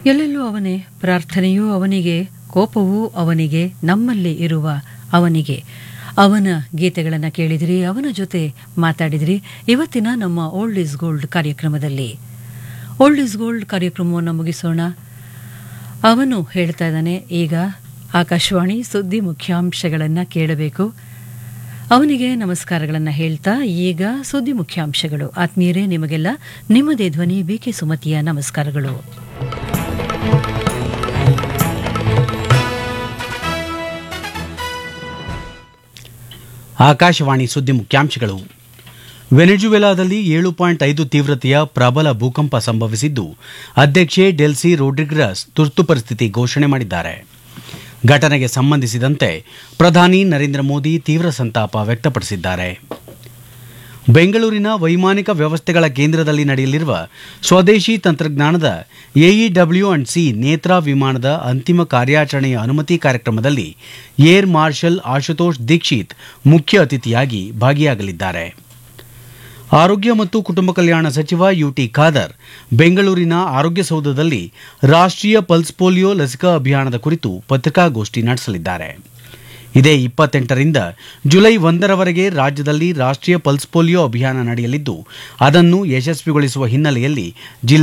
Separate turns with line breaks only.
ಎಲ್ಲೆಲ್ಲೂ ಅವನೇ ಪ್ರಾರ್ಥನೆಯೂ ಅವನಿಗೆ ಕೋಪವೂ ಅವನಿಗೆ ನಮ್ಮಲ್ಲಿ ಇರುವ ಅವನಿಗೆ ಅವನ ಗೀತೆಗಳನ್ನು ಕೇಳಿದಿರಿ ಅವನ ಜೊತೆ ಮಾತಾಡಿದಿರಿ ಇವತ್ತಿನ ನಮ್ಮ ಓಲ್ಡ್ ಇಸ್ ಗೋಲ್ಡ್ ಕಾರ್ಯಕ್ರಮದಲ್ಲಿ ಓಲ್ಡ್ ಇಸ್ ಗೋಲ್ಡ್ ಕಾರ್ಯಕ್ರಮವನ್ನು ಮುಗಿಸೋಣ ಅವನು ಹೇಳ್ತಾ ಇದ್ದಾನೆ ಈಗ ಆಕಾಶವಾಣಿ ಸುದ್ದಿ ಮುಖ್ಯಾಂಶಗಳನ್ನು ಕೇಳಬೇಕು ಅವನಿಗೆ ನಮಸ್ಕಾರಗಳನ್ನು ಹೇಳ್ತಾ ಈಗ ಸುದ್ದಿ ಮುಖ್ಯಾಂಶಗಳು ಆತ್ಮೀಯರೇ ನಿಮಗೆಲ್ಲ ನಿಮ್ಮದೇ ಧ್ವನಿ ಬಿಕೆ ಸುಮತಿಯ ನಮಸ್ಕಾರಗಳು
ಆಕಾಶವಾಣಿ ಸುದ್ದಿ ಮುಖ್ಯಾಂಶಗಳು ವೆನೆಜುವೆಲಾದಲ್ಲಿ ಏಳು ಪಾಯಿಂಟ್ ಐದು ತೀವ್ರತೆಯ ಪ್ರಬಲ ಭೂಕಂಪ ಸಂಭವಿಸಿದ್ದು ಅಧ್ಯಕ್ಷೆ ಡೆಲ್ಸಿ ರೋಡ್ರಿಗ್ರಸ್ ತುರ್ತು ಪರಿಸ್ಥಿತಿ ಘೋಷಣೆ ಮಾಡಿದ್ದಾರೆ ಘಟನೆಗೆ ಸಂಬಂಧಿಸಿದಂತೆ ಪ್ರಧಾನಿ ನರೇಂದ್ರ ಮೋದಿ ತೀವ್ರ ಸಂತಾಪ ವ್ಯಕ್ತಪಡಿಸಿದ್ದಾರೆ ಬೆಂಗಳೂರಿನ ವೈಮಾನಿಕ ವ್ಯವಸ್ಥೆಗಳ ಕೇಂದ್ರದಲ್ಲಿ ನಡೆಯಲಿರುವ ಸ್ವದೇಶಿ ತಂತ್ರಜ್ಞಾನದ ಎಇಡಬ್ಲ್ಯೂ ಅಂಡ್ ಸಿ ನೇತ್ರಾ ವಿಮಾನದ ಅಂತಿಮ ಕಾರ್ಯಾಚರಣೆಯ ಅನುಮತಿ ಕಾರ್ಯಕ್ರಮದಲ್ಲಿ ಏರ್ ಮಾರ್ಷಲ್ ಆಶುತೋಷ್ ದೀಕ್ಷಿತ್ ಮುಖ್ಯ ಅತಿಥಿಯಾಗಿ ಭಾಗಿಯಾಗಲಿದ್ದಾರೆ ಆರೋಗ್ಯ ಮತ್ತು ಕುಟುಂಬ ಕಲ್ಯಾಣ ಸಚಿವ ಯುಟಿ ಖಾದರ್ ಬೆಂಗಳೂರಿನ ಆರೋಗ್ಯ ಸೌಧದಲ್ಲಿ ರಾಷ್ಟ್ರೀಯ ಪಲ್ಸ್ ಪೋಲಿಯೋ ಲಸಿಕಾ ಅಭಿಯಾನದ ಕುರಿತು ಪತ್ರಿಕಾಗೋಷ್ಠಿ ನಡೆಸಲಿದ್ದಾರೆ ಇದೇ ಇಪ್ಪತ್ತೆಂಟರಿಂದ ಜುಲೈ ಒಂದರವರೆಗೆ ರಾಜ್ಯದಲ್ಲಿ ರಾಷ್ಟ್ರೀಯ ಪಲ್ಸ್ ಪೋಲಿಯೋ ಅಭಿಯಾನ ನಡೆಯಲಿದ್ದು ಅದನ್ನು ಯಶಸ್ವಿಗೊಳಿಸುವ ಹಿನ್ನೆಲೆಯಲ್ಲಿ ಜಿಲ್ಲಾ